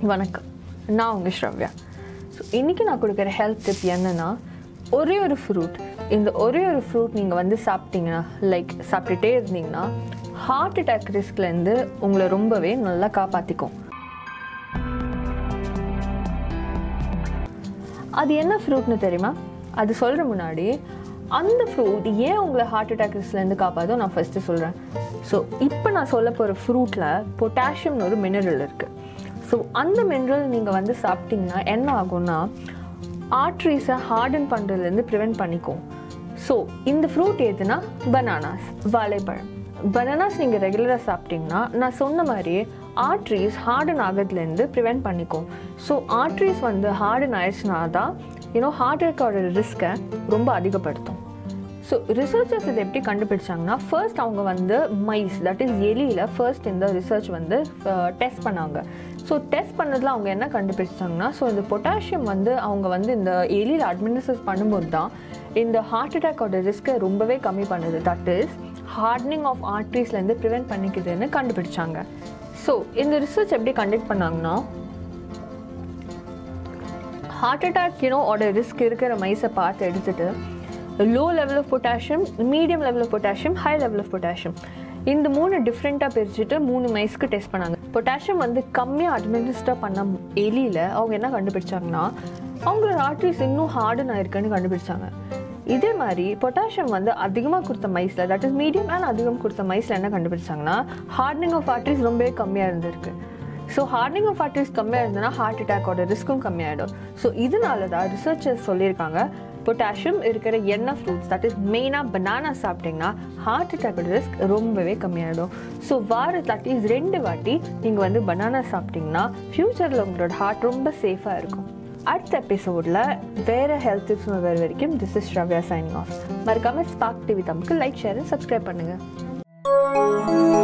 வணக்கம் நான் உங்கள் ஸ்ரவ்யா ஸோ இன்றைக்கி நான் கொடுக்குற ஹெல்த் டிப் என்னென்னா ஒரே ஒரு ஃப்ரூட் இந்த ஒரே ஒரு ஃப்ரூட் நீங்கள் வந்து சாப்பிட்டீங்கன்னா லைக் சாப்பிட்டுட்டே இருந்தீங்கன்னா ஹார்ட் அட்டாக் ரிஸ்க்லேருந்து உங்களை ரொம்பவே நல்லா காப்பாற்றிக்கும் அது என்ன ஃப்ரூட்னு தெரியுமா அது சொல்கிற முன்னாடி அந்த ஃப்ரூட் ஏன் உங்களை ஹார்ட் அட்டாக் ரிஸ்க்லேருந்து காப்பாதோ நான் ஃபஸ்ட்டு சொல்கிறேன் ஸோ இப்போ நான் சொல்ல போகிற ஃப்ரூட்டில் பொட்டாசியம்னு ஒரு மினரல் இருக்குது ஸோ அந்த மினரல் நீங்கள் வந்து சாப்பிட்டீங்கன்னா என்ன ஆகும்னா ஆர்ட்ரிஸை ஹார்டன் பண்ணுறதுலேருந்து ப்ரிவெண்ட் பண்ணிக்கும் ஸோ இந்த ஃப்ரூட் எதுனா பனானாஸ் வாழைப்பழம் பனானாஸ் நீங்கள் ரெகுலராக சாப்பிட்டீங்கன்னா நான் சொன்ன மாதிரியே ஆர்ட்ரிஸ் ஹார்டன் ஆகிறதுலேருந்து ப்ரிவெண்ட் பண்ணிக்கும் ஸோ ஆர்ட்ரிஸ் வந்து ஹார்டன் ஆயிடுச்சுனா தான் யூனோ ஹார்ட் அட்டாக்கோட ரிஸ்க்கை ரொம்ப அதிகப்படுத்தும் ஸோ ரிசர்ச்சர்ஸ் இதை எப்படி கண்டுபிடிச்சாங்கன்னா ஃபர்ஸ்ட் அவங்க வந்து மைஸ் தட் இஸ் எலியில் ஃபர்ஸ்ட் இந்த ரிசர்ச் வந்து டெஸ்ட் பண்ணாங்க ஸோ டெஸ்ட் பண்ணதில் அவங்க என்ன கண்டுபிடிச்சாங்கன்னா ஸோ இந்த பொட்டாசியம் வந்து அவங்க வந்து இந்த எலியில் அட்மினிஸ்டர் பண்ணும்போது தான் இந்த ஹார்ட் அட்டாக்கோட ரிஸ்க்கை ரொம்பவே கம்மி பண்ணுது தட் இஸ் ஹார்ட்னிங் ஆஃப் ஆர்ட்ரிஸ்லேருந்து ப்ரிவெண்ட் பண்ணிக்குதுன்னு கண்டுபிடிச்சாங்க ஸோ இந்த ரிசர்ச் எப்படி கண்டக்ட் பண்ணாங்கன்னா ஹார்ட் அட்டாக் யூனோ ஓட ரிஸ்க் இருக்கிற மைஸை பார்த்து எடுத்துட்டு low level of potassium medium level of potassium high level of potassium இந்த மூணு டிஃப்ரெண்ட்டாக பிரிச்சுட்டு மூணு மைஸ்க்கு டெஸ்ட் பண்ணாங்க பொட்டாசியம் வந்து கம்மியாக அட்மினிஸ்டர் பண்ண எலியில் அவங்க என்ன கண்டுபிடிச்சாங்கன்னா அவங்களோட ஆர்ட்ரிஸ் இன்னும் ஹார்டன் ஆயிருக்குன்னு கண்டுபிடிச்சாங்க இதே மாதிரி பொட்டாசியம் வந்து அதிகமாக கொடுத்த மைஸில் தட் இஸ் மீடியம் அண்ட் அதிகம் கொடுத்த மைஸில் என்ன கண்டுபிடிச்சாங்கன்னா ஹார்டனிங் ஆஃப் ஆர்ட்ரிஸ் ரொம்பவே கம்மியாக இருந்திருக்கு ஸோ ஹார்டனிங் ஆஃப் ஆர்ட்ரிஸ் கம்மியாக இருந்ததுன்னா ஹார்ட் அட்டாக்கோட ரிஸ்க்கும் கம்மியாயிடும் ஸோ இதனால தான் ரிசர்ச்சர்ஸ் சொல்லியிருக்காங்க பொட்டாசியம் இருக்கிற எண்ணெய் ஃப்ரூட்ஸ் தட் இஸ் மெயினாக பனானா சாப்பிட்டீங்கன்னா ஹார்ட் அட்டாக்கோட ரிஸ்க் ரொம்பவே கம்மியாயிடும் ஸோ வாரத்தில் அட்லீஸ்ட் ரெண்டு வாட்டி நீங்கள் வந்து பனானா சாப்பிட்டீங்கன்னா ஃப்யூச்சரில் உங்களோட ஹார்ட் ரொம்ப சேஃபாக இருக்கும் அடுத்த எபிசோடில் வேறு ஹெல்த் டிப்ஸ் வேறு வரைக்கும் this is Sravya signing off மறக்காமல் ஸ்பார்க் டிவி தம்புக்கு லைக் ஷேர் சப்ஸ்கிரைப் பண்ணுங்கள்